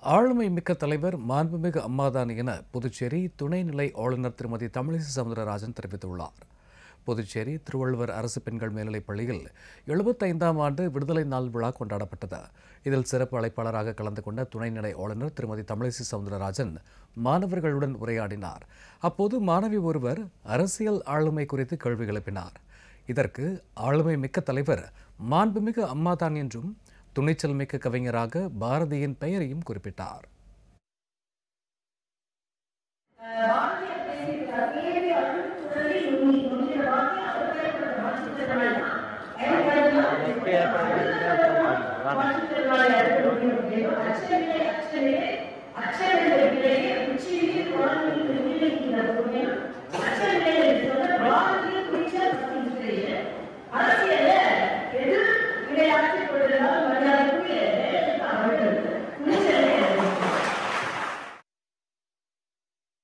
ஆளுமை மிக்க தலைவர் மாண்புமிகு அம்மாதான் என புதுச்சேரி துணைநிலை ஆளுநர் திருமதி தமிழிசை சவுந்தரராஜன் தெரிவித்துள்ளார் புதுச்சேரி திருவள்ளுவர் அரசு பெண்கள் மேல்நிலைப் பள்ளியில் எழுபத்தைந்தாம் ஆண்டு விடுதலை நாள் விழா கொண்டாடப்பட்டது இதில் சிறப்பு அழைப்பாளராக கலந்து கொண்ட துணைநிலை ஆளுநர் திருமதி தமிழிசை சவுந்தரராஜன் மாணவர்களுடன் உரையாடினார் அப்போது மாணவி ஒருவர் அரசியல் ஆளுமை குறித்து கேள்வி எழுப்பினார் இதற்கு ஆளுமை மிக்க தலைவர் மாண்புமிகு அம்மாதான் என்றும் துணிச்சல் மிக்க கவிஞராக பாரதியின் பெயரையும் குறிப்பிட்டார் அச்சமில்லை உச்சியிலே குரலில் வெளியிடுகின்ற பொருள்